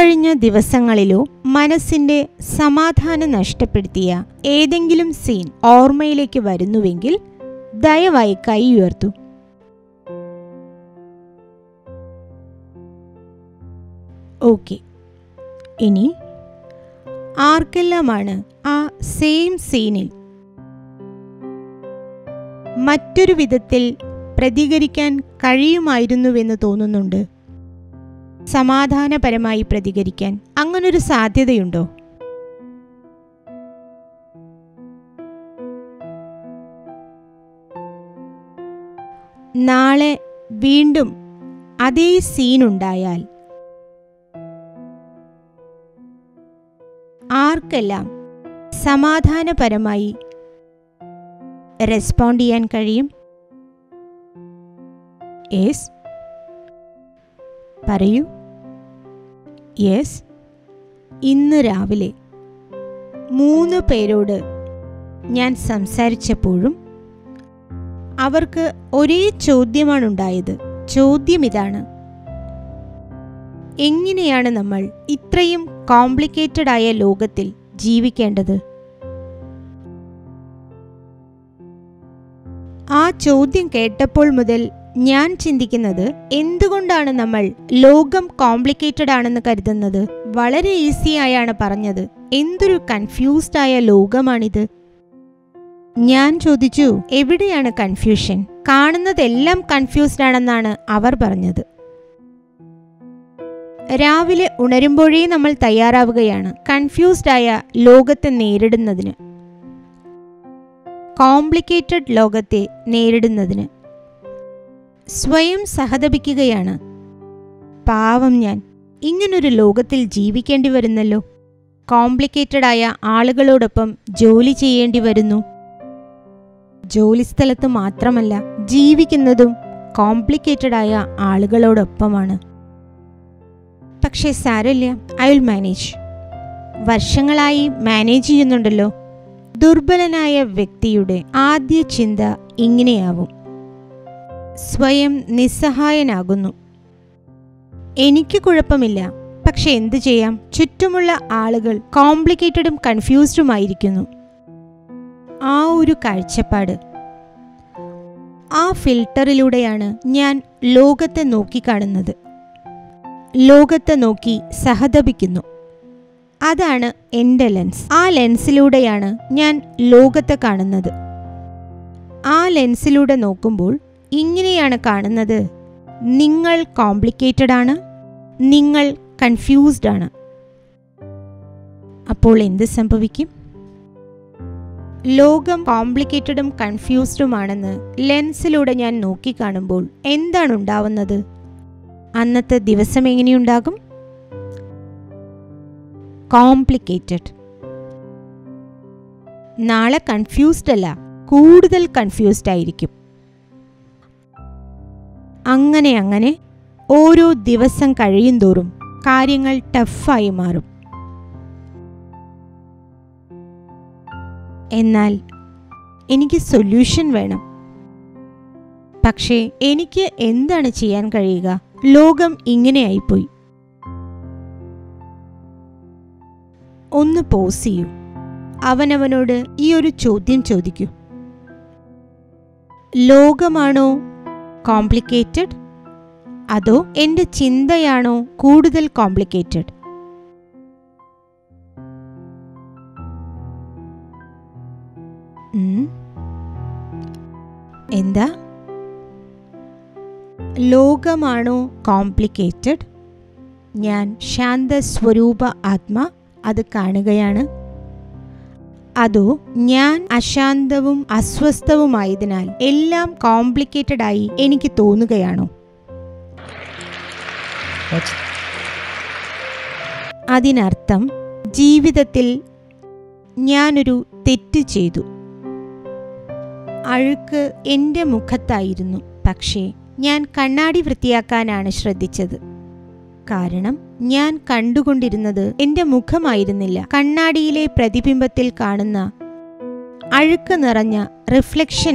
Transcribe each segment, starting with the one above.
ഇക്കഴിഞ്ഞ ദിവസങ്ങളിലോ മനസ്സിന്റെ സമാധാനം നഷ്ടപ്പെടുത്തിയ ഏതെങ്കിലും സീൻ ഓർമ്മയിലേക്ക് വരുന്നുവെങ്കിൽ ദയവായി കൈ ഉയർത്തു ഓക്കെ ഇനി ആർക്കെല്ലാമാണ് ആ സെയിം സീനിൽ മറ്റൊരു വിധത്തിൽ പ്രതികരിക്കാൻ കഴിയുമായിരുന്നുവെന്ന് തോന്നുന്നുണ്ട് സമാധാനപരമായി പ്രതികരിക്കാൻ അങ്ങനൊരു സാധ്യതയുണ്ടോ നാളെ വീണ്ടും അതേ സീനുണ്ടായാൽ ആർക്കെല്ലാം സമാധാനപരമായി റെസ്പോണ്ട് ചെയ്യാൻ കഴിയും യെസ് പറയൂ യെസ് ഇന്ന് രാവിലെ മൂന്ന് പേരോട് ഞാൻ സംസാരിച്ചപ്പോഴും അവർക്ക് ഒരേ ചോദ്യമാണ് ഉണ്ടായത് ചോദ്യം ഇതാണ് എങ്ങനെയാണ് നമ്മൾ ഇത്രയും കോംപ്ലിക്കേറ്റഡ് ആയ ലോകത്തിൽ ജീവിക്കേണ്ടത് ആ ചോദ്യം കേട്ടപ്പോൾ മുതൽ ഞാൻ ചിന്തിക്കുന്നത് എന്തുകൊണ്ടാണ് നമ്മൾ ലോകം കോംപ്ലിക്കേറ്റഡ് ആണെന്ന് കരുതുന്നത് വളരെ ഈസി ആയാണ് പറഞ്ഞത് എന്തൊരു കൺഫ്യൂസ്ഡ് ആയ ലോകമാണിത് ഞാൻ ചോദിച്ചു എവിടെയാണ് കൺഫ്യൂഷൻ കാണുന്നതെല്ലാം കൺഫ്യൂസ്ഡ് ആണെന്നാണ് അവർ പറഞ്ഞത് രാവിലെ ഉണരുമ്പോഴേ നമ്മൾ തയ്യാറാവുകയാണ് കൺഫ്യൂസ്ഡ് ആയ ലോകത്തെ നേരിടുന്നതിന് കോംപ്ലിക്കേറ്റഡ് ലോകത്തെ നേരിടുന്നതിന് സ്വയം സഹതപിക്കുകയാണ് പാവം ഞാൻ ഇങ്ങനൊരു ലോകത്തിൽ ജീവിക്കേണ്ടി വരുന്നല്ലോ കോംപ്ലിക്കേറ്റഡ് ആയ ആളുകളോടൊപ്പം ജോലി ചെയ്യേണ്ടി വരുന്നു ജോലിസ്ഥലത്ത് മാത്രമല്ല ജീവിക്കുന്നതും കോംപ്ലിക്കേറ്റഡ് ആയ ആളുകളോടൊപ്പമാണ് പക്ഷേ സാരമില്ല ഐ വിൽ മാനേജ് വർഷങ്ങളായി മാനേജ് ചെയ്യുന്നുണ്ടല്ലോ ദുർബലനായ വ്യക്തിയുടെ ആദ്യ ചിന്ത ഇങ്ങനെയാവും സ്വയം നിസ്സഹായനാകുന്നു എനിക്ക് കുഴപ്പമില്ല പക്ഷെ എന്തു ചെയ്യാം ചുറ്റുമുള്ള ആളുകൾ കോംപ്ലിക്കേറ്റഡും കൺഫ്യൂസ്ഡുമായിരിക്കുന്നു ആ ഒരു കാഴ്ചപ്പാട് ആ ഫിൽട്ടറിലൂടെയാണ് ഞാൻ ലോകത്തെ നോക്കിക്കാണുന്നത് ലോകത്തെ നോക്കി സഹതപിക്കുന്നു അതാണ് എൻ്റെ ലെൻസ് ആ ലെൻസിലൂടെയാണ് ഞാൻ ലോകത്തെ കാണുന്നത് ആ ലെൻസിലൂടെ നോക്കുമ്പോൾ ഇങ്ങനെയാണ് കാണുന്നത് നിങ്ങൾ കോംപ്ലിക്കേറ്റഡ് ആണ് നിങ്ങൾ കൺഫ്യൂസ്ഡ് ആണ് അപ്പോൾ എന്ത് സംഭവിക്കും ലോകം കോംപ്ലിക്കേറ്റഡും കൺഫ്യൂസ്ഡുമാണെന്ന് ലെൻസിലൂടെ ഞാൻ നോക്കിക്കാണുമ്പോൾ എന്താണ് ഉണ്ടാവുന്നത് അന്നത്തെ ദിവസം എങ്ങനെയുണ്ടാകും കോംപ്ലിക്കേറ്റഡ് നാളെ കൺഫ്യൂസ്ഡ് അല്ല കൂടുതൽ കൺഫ്യൂസ്ഡ് ആയിരിക്കും അങ്ങനെ അങ്ങനെ ഓരോ ദിവസം കഴിയുന്തോറും കാര്യങ്ങൾ ടഫായി മാറും എന്നാൽ എനിക്ക് സൊല്യൂഷൻ വേണം പക്ഷേ എനിക്ക് എന്താണ് ചെയ്യാൻ കഴിയുക ലോകം ഇങ്ങനെയായിപ്പോയി ഒന്ന് പോസ് ചെയ്യൂ അവനവനോട് ഈ ഒരു ചോദ്യം ചോദിക്കൂ ലോകമാണോ കോംപ്ലിക്കേറ്റഡ് അതോ എൻ്റെ ചിന്തയാണോ കൂടുതൽ കോംപ്ലിക്കേറ്റഡ് ഉം. എന്താ ലോകമാണോ കോംപ്ലിക്കേറ്റഡ് ഞാൻ ശാന്തസ്വരൂപ ആത്മ അത് കാണുകയാണ് അതോ ഞാൻ അശാന്തവും അസ്വസ്ഥവുമായതിനാൽ എല്ലാം കോംപ്ലിക്കേറ്റഡ് ആയി എനിക്ക് തോന്നുകയാണോ That's അതിനർത്ഥം ജീവിതത്തിൽ ഞാനൊരു തെറ്റ് ചെയ്തു അഴുക്ക് എൻ്റെ മുഖത്തായിരുന്നു പക്ഷേ ഞാൻ കണ്ണാടി വൃത്തിയാക്കാനാണ് ശ്രദ്ധിച്ചത് കാരണം ഞാൻ കണ്ടുകൊണ്ടിരുന്നത് എൻ്റെ മുഖമായിരുന്നില്ല കണ്ണാടിയിലെ പ്രതിബിംബത്തിൽ കാണുന്ന അഴുക്ക് നിറഞ്ഞ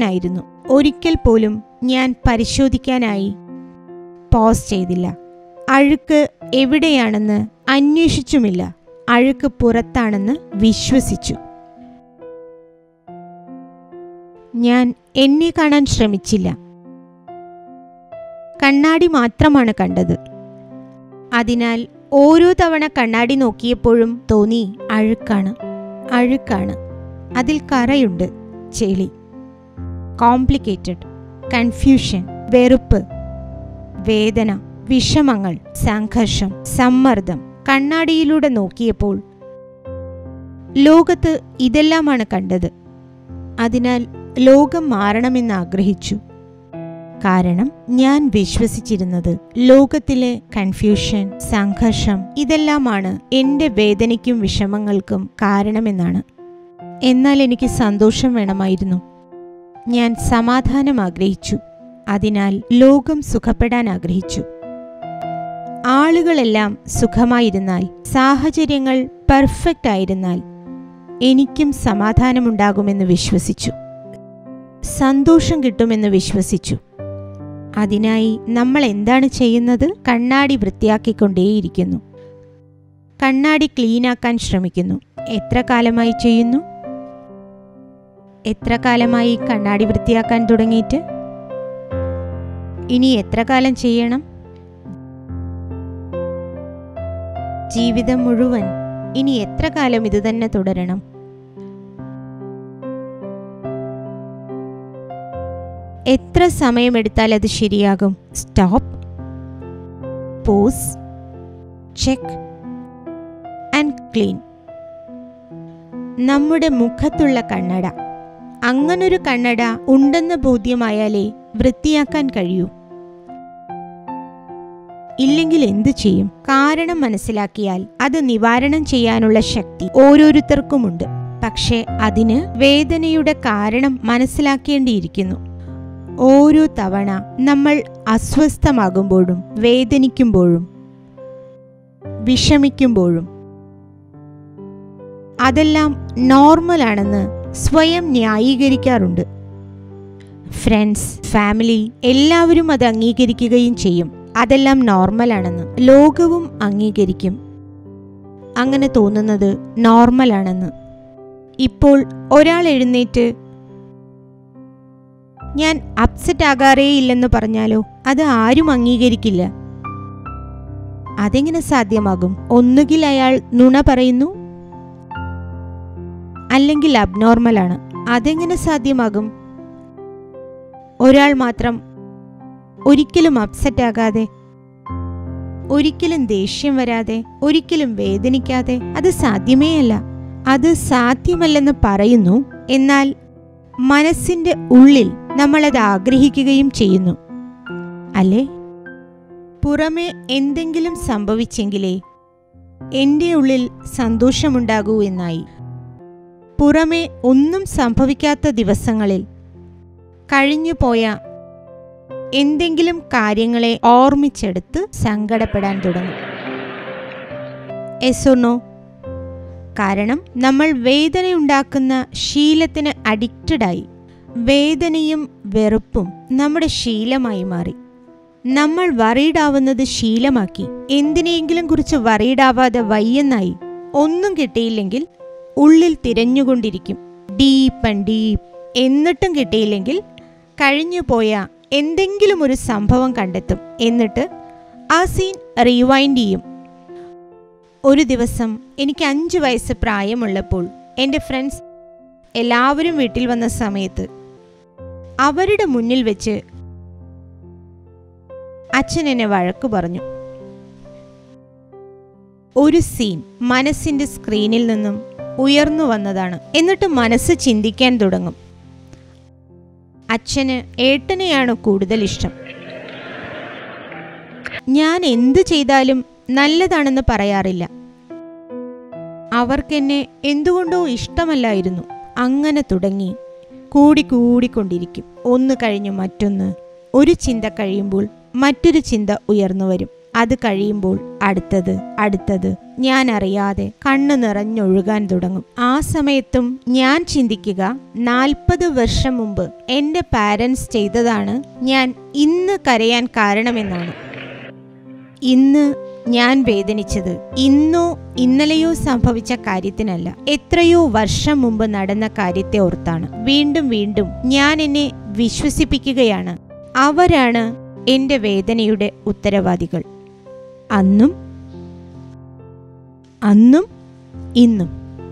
റിഫ്ലക്ഷനായിരുന്നു ഒരിക്കൽ പോലും ഞാൻ പരിശോധിക്കാനായി പോസ് ചെയ്തില്ല അഴുക്ക് എവിടെയാണെന്ന് അന്വേഷിച്ചുമില്ല അഴുക്ക് പുറത്താണെന്ന് വിശ്വസിച്ചു ഞാൻ എന്നെ കാണാൻ ശ്രമിച്ചില്ല കണ്ണാടി മാത്രമാണ് കണ്ടത് അതിനാൽ ഓരോ തവണ കണ്ണാടി നോക്കിയപ്പോഴും തോന്നി അഴുക്കാണ് അഴുക്കാണ് അതിൽ കറയുണ്ട് ചെളി കോംപ്ലിക്കേറ്റഡ് കൺഫ്യൂഷൻ വെറുപ്പ് വേദന വിഷമങ്ങൾ സംഘർഷം സമ്മർദ്ദം കണ്ണാടിയിലൂടെ നോക്കിയപ്പോൾ ലോകത്ത് ഇതെല്ലാമാണ് കണ്ടത് അതിനാൽ ലോകം മാറണമെന്ന് ആഗ്രഹിച്ചു കാരണം ഞാൻ വിശ്വസിച്ചിരുന്നത് ലോകത്തിലെ കൺഫ്യൂഷൻ സംഘർഷം ഇതെല്ലാമാണ് എൻ്റെ വേദനയ്ക്കും വിഷമങ്ങൾക്കും കാരണമെന്നാണ് എന്നാൽ എനിക്ക് സന്തോഷം വേണമായിരുന്നു ഞാൻ സമാധാനം ആഗ്രഹിച്ചു അതിനാൽ ലോകം സുഖപ്പെടാൻ ആഗ്രഹിച്ചു ആളുകളെല്ലാം സുഖമായിരുന്നാൽ സാഹചര്യങ്ങൾ പെർഫെക്റ്റ് ആയിരുന്നാൽ എനിക്കും സമാധാനമുണ്ടാകുമെന്ന് വിശ്വസിച്ചു സന്തോഷം കിട്ടുമെന്ന് വിശ്വസിച്ചു അതിനായി നമ്മൾ എന്താണ് ചെയ്യുന്നത് കണ്ണാടി വൃത്തിയാക്കിക്കൊണ്ടേയിരിക്കുന്നു കണ്ണാടി ക്ലീനാക്കാൻ ശ്രമിക്കുന്നു എത്ര കാലമായി ചെയ്യുന്നു എത്ര കാലമായി കണ്ണാടി വൃത്തിയാക്കാൻ തുടങ്ങിയിട്ട് ഇനി എത്ര കാലം ചെയ്യണം ജീവിതം മുഴുവൻ ഇനി എത്ര കാലം ഇത് തന്നെ തുടരണം എത്ര സമയമെടുത്താൽ അത് ശരിയാകും stop pause check and clean നമ്മുടെ മുഖത്തുള്ള കണ്ണട അങ്ങനൊരു കണ്ണട ഉണ്ടെന്ന് ബോധ്യമായാലേ വൃത്തിയാക്കാൻ കഴിയൂ ഇല്ലെങ്കിൽ എന്തു ചെയ്യും കാരണം മനസ്സിലാക്കിയാൽ അത് നിവാരണം ചെയ്യാനുള്ള ശക്തി ഓരോരുത്തർക്കുമുണ്ട് പക്ഷേ അതിന് വേദനയുടെ കാരണം മനസ്സിലാക്കേണ്ടിയിരിക്കുന്നു ഓരോ തവണ നമ്മൾ അസ്വസ്ഥമാകുമ്പോഴും വേദനിക്കുമ്പോഴും വിഷമിക്കുമ്പോഴും അതെല്ലാം നോർമലാണെന്ന് സ്വയം ന്യായീകരിക്കാറുണ്ട് ഫ്രണ്ട്സ് ഫാമിലി എല്ലാവരും അത് അംഗീകരിക്കുകയും ചെയ്യും അതെല്ലാം നോർമലാണെന്ന് ലോകവും അംഗീകരിക്കും അങ്ങനെ തോന്നുന്നത് നോർമലാണെന്ന് ഇപ്പോൾ ഒരാൾ എഴുന്നേറ്റ് ഞാൻ അപ്സെറ്റ് ആകാറേയില്ലെന്ന് പറഞ്ഞാലോ അത് ആരും അംഗീകരിക്കില്ല അതെങ്ങനെ സാധ്യമാകും ഒന്നുകിൽ അയാൾ നുണ പറയുന്നു അല്ലെങ്കിൽ അബ്നോർമലാണ് അതെങ്ങനെ സാധ്യമാകും ഒരാൾ മാത്രം ഒരിക്കലും അപ്സെറ്റ് ആകാതെ ഒരിക്കലും ദേഷ്യം വരാതെ ഒരിക്കലും വേദനിക്കാതെ അത് സാധ്യമേയല്ല അത് സാധ്യമല്ലെന്ന് പറയുന്നു എന്നാൽ മനസ്സിന്റെ ഉള്ളിൽ നമ്മളത് ആഗ്രഹിക്കുകയും ചെയ്യുന്നു അല്ലേ പുറമെ എന്തെങ്കിലും സംഭവിച്ചെങ്കിലേ എൻ്റെ ഉള്ളിൽ സന്തോഷമുണ്ടാകൂ എന്നായി പുറമെ ഒന്നും സംഭവിക്കാത്ത ദിവസങ്ങളിൽ കഴിഞ്ഞുപോയ എന്തെങ്കിലും കാര്യങ്ങളെ ഓർമ്മിച്ചെടുത്ത് സങ്കടപ്പെടാൻ തുടങ്ങും എസൊന്നോ കാരണം നമ്മൾ വേദനയുണ്ടാക്കുന്ന ശീലത്തിന് അഡിക്റ്റഡായി വേദനയും വെറുപ്പും നമ്മുടെ ശീലമായി മാറി നമ്മൾ വറീഡാവുന്നത് ശീലമാക്കി എന്തിനെയെങ്കിലും കുറിച്ച് വറീഡാവാതെ വയ്യെന്നായി ഒന്നും കിട്ടിയില്ലെങ്കിൽ ഉള്ളിൽ തിരഞ്ഞുകൊണ്ടിരിക്കും ഡീപ്പ് ആൻഡ് ഡീപ്പ് എന്നിട്ടും കിട്ടിയില്ലെങ്കിൽ കഴിഞ്ഞുപോയ എന്തെങ്കിലും ഒരു സംഭവം കണ്ടെത്തും എന്നിട്ട് ആ സീൻ റീവൈൻഡ് ചെയ്യും ഒരു ദിവസം എനിക്ക് അഞ്ച് വയസ്സ് പ്രായമുള്ളപ്പോൾ എൻ്റെ ഫ്രണ്ട്സ് എല്ലാവരും വീട്ടിൽ വന്ന സമയത്ത് അവരുടെ മുന്നിൽ വെച്ച് അച്ഛൻ എന്നെ വഴക്കു പറഞ്ഞു ഒരു സീൻ മനസ്സിന്റെ സ്ക്രീനിൽ നിന്നും ഉയർന്നു വന്നതാണ് എന്നിട്ട് മനസ്സ് ചിന്തിക്കാൻ തുടങ്ങും അച്ഛന് ഏട്ടനെയാണ് കൂടുതൽ ഇഷ്ടം ഞാൻ എന്തു ചെയ്താലും നല്ലതാണെന്ന് പറയാറില്ല അവർക്കെന്നെ എന്തുകൊണ്ടോ ഇഷ്ടമല്ലായിരുന്നു അങ്ങനെ തുടങ്ങി കൂടി കൂടിക്കൊണ്ടിരിക്കും ഒന്ന് കഴിഞ്ഞു മറ്റൊന്ന് ഒരു ചിന്ത കഴിയുമ്പോൾ മറ്റൊരു ചിന്ത ഉയർന്നു വരും അത് കഴിയുമ്പോൾ അടുത്തത് അടുത്തത് ഞാൻ അറിയാതെ കണ്ണു നിറഞ്ഞൊഴുകാൻ തുടങ്ങും ആ സമയത്തും ഞാൻ ചിന്തിക്കുക നാൽപ്പത് വർഷം മുമ്പ് എൻ്റെ പാരൻസ് ചെയ്തതാണ് ഞാൻ ഇന്ന് കരയാൻ കാരണമെന്നാണ് ഇന്ന് ഞാൻ വേദനിച്ചത് ഇന്നോ ഇന്നലെയോ സംഭവിച്ച കാര്യത്തിനല്ല എത്രയോ വർഷം മുമ്പ് നടന്ന കാര്യത്തെ ഓർത്താണ് വീണ്ടും വീണ്ടും ഞാൻ എന്നെ വിശ്വസിപ്പിക്കുകയാണ് അവരാണ് എൻ്റെ വേദനയുടെ ഉത്തരവാദികൾ അന്നും അന്നും ഇന്നും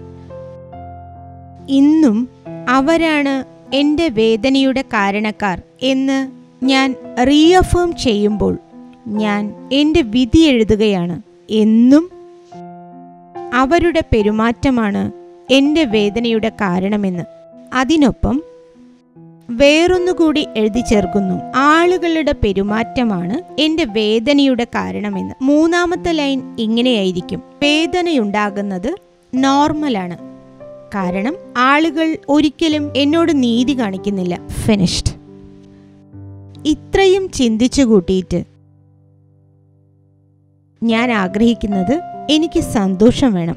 ഇന്നും അവരാണ് എൻ്റെ വേദനയുടെ കാരണക്കാർ എന്ന് ഞാൻ റീഅഫേം ചെയ്യുമ്പോൾ ഞാൻ എൻ്റെ വിധി എഴുതുകയാണ് എന്നും അവരുടെ പെരുമാറ്റമാണ് എൻ്റെ വേദനയുടെ കാരണമെന്ന് അതിനൊപ്പം വേറൊന്നുകൂടി എഴുതി ചേർക്കുന്നു ആളുകളുടെ പെരുമാറ്റമാണ് എൻ്റെ വേദനയുടെ കാരണമെന്ന് മൂന്നാമത്തെ ലൈൻ ഇങ്ങനെയായിരിക്കും വേദനയുണ്ടാകുന്നത് നോർമലാണ് കാരണം ആളുകൾ ഒരിക്കലും എന്നോട് നീതി കാണിക്കുന്നില്ല ഫിനിഷ്ഡ് ഇത്രയും ചിന്തിച്ചു കൂട്ടിയിട്ട് ഞാൻ ആഗ്രഹിക്കുന്നത് എനിക്ക് സന്തോഷം വേണം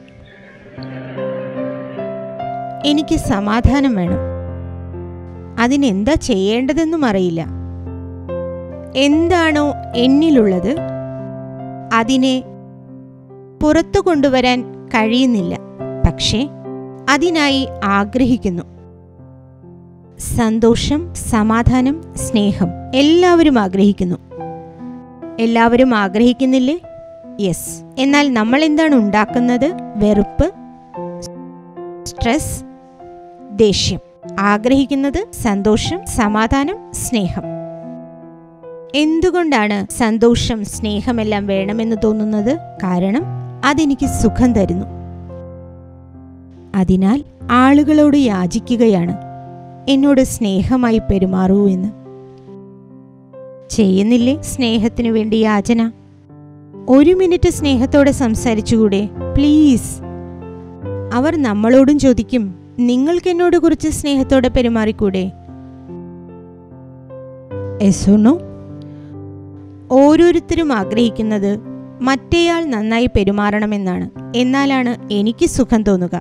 എനിക്ക് സമാധാനം വേണം അതിനെന്താ ചെയ്യേണ്ടതെന്നും അറിയില്ല എന്താണോ എന്നിലുള്ളത് അതിനെ പുറത്തു കൊണ്ടുവരാൻ കഴിയുന്നില്ല പക്ഷേ അതിനായി ആഗ്രഹിക്കുന്നു സന്തോഷം സമാധാനം സ്നേഹം എല്ലാവരും ആഗ്രഹിക്കുന്നു എല്ലാവരും ആഗ്രഹിക്കുന്നില്ലേ യെസ് എന്നാൽ നമ്മൾ എന്താണ് ഉണ്ടാക്കുന്നത് വെറുപ്പ് സ്ട്രെസ് ദേഷ്യം ആഗ്രഹിക്കുന്നത് സന്തോഷം സമാധാനം സ്നേഹം എന്തുകൊണ്ടാണ് സന്തോഷം സ്നേഹമെല്ലാം വേണമെന്ന് തോന്നുന്നത് കാരണം അതെനിക്ക് സുഖം തരുന്നു അതിനാൽ ആളുകളോട് യാചിക്കുകയാണ് എന്നോട് സ്നേഹമായി പെരുമാറൂ എന്ന് ചെയ്യുന്നില്ലേ സ്നേഹത്തിനു വേണ്ടി യാചന ഒരു മിനിറ്റ് സ്നേഹത്തോടെ സംസാരിച്ചുകൂടെ പ്ലീസ് അവർ നമ്മളോടും ചോദിക്കും നിങ്ങൾക്ക് എന്നോട് കുറിച്ച് സ്നേഹത്തോടെ പെരുമാറിക്കൂടെ എസുണോ ഓരോരുത്തരും ആഗ്രഹിക്കുന്നത് മറ്റേയാൾ നന്നായി പെരുമാറണമെന്നാണ് എന്നാലാണ് എനിക്ക് സുഖം തോന്നുക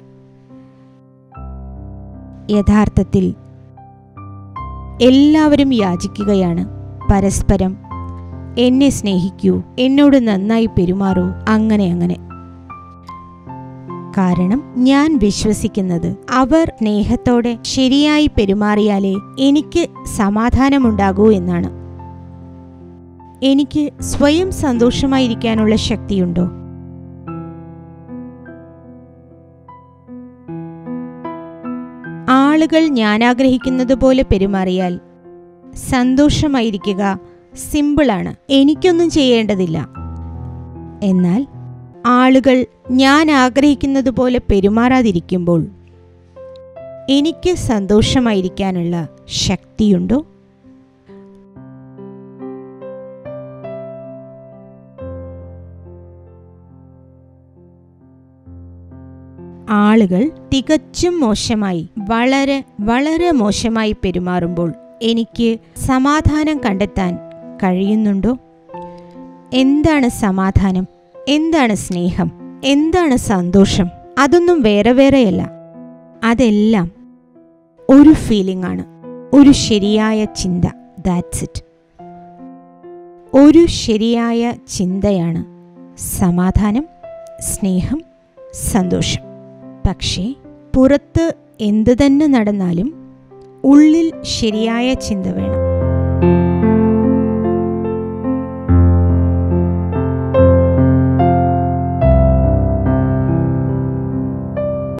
യഥാർത്ഥത്തിൽ എല്ലാവരും യാചിക്കുകയാണ് പരസ്പരം എന്നെ സ്നേഹിക്കൂ എന്നോട് നന്നായി പെരുമാറൂ അങ്ങനെ അങ്ങനെ കാരണം ഞാൻ വിശ്വസിക്കുന്നത് അവർ സ്നേഹത്തോടെ ശരിയായി പെരുമാറിയാലേ എനിക്ക് സമാധാനമുണ്ടാകൂ എന്നാണ് എനിക്ക് സ്വയം സന്തോഷമായിരിക്കാനുള്ള ശക്തിയുണ്ടോ ആളുകൾ ഞാൻ ആഗ്രഹിക്കുന്നത് പോലെ പെരുമാറിയാൽ സന്തോഷമായിരിക്കുക സിമ്പിളാണ് എനിക്കൊന്നും ചെയ്യേണ്ടതില്ല എന്നാൽ ആളുകൾ ഞാൻ ആഗ്രഹിക്കുന്നത് പോലെ പെരുമാറാതിരിക്കുമ്പോൾ എനിക്ക് സന്തോഷമായിരിക്കാനുള്ള ശക്തിയുണ്ടോ ആളുകൾ തികച്ചും മോശമായി വളരെ വളരെ മോശമായി പെരുമാറുമ്പോൾ എനിക്ക് സമാധാനം കണ്ടെത്താൻ കഴിയുന്നുണ്ടോ എന്താണ് സമാധാനം എന്താണ് സ്നേഹം എന്താണ് സന്തോഷം അതൊന്നും വേറെ വേറെയല്ല അതെല്ലാം ഒരു ഫീലിംഗ് ആണ് ഒരു ശരിയായ ചിന്ത ദാറ്റ്സ് ഇറ്റ് ഒരു ശരിയായ ചിന്തയാണ് സമാധാനം സ്നേഹം സന്തോഷം പക്ഷേ പുറത്ത് എന്തു തന്നെ നടന്നാലും ഉള്ളിൽ ശരിയായ ചിന്ത വേണം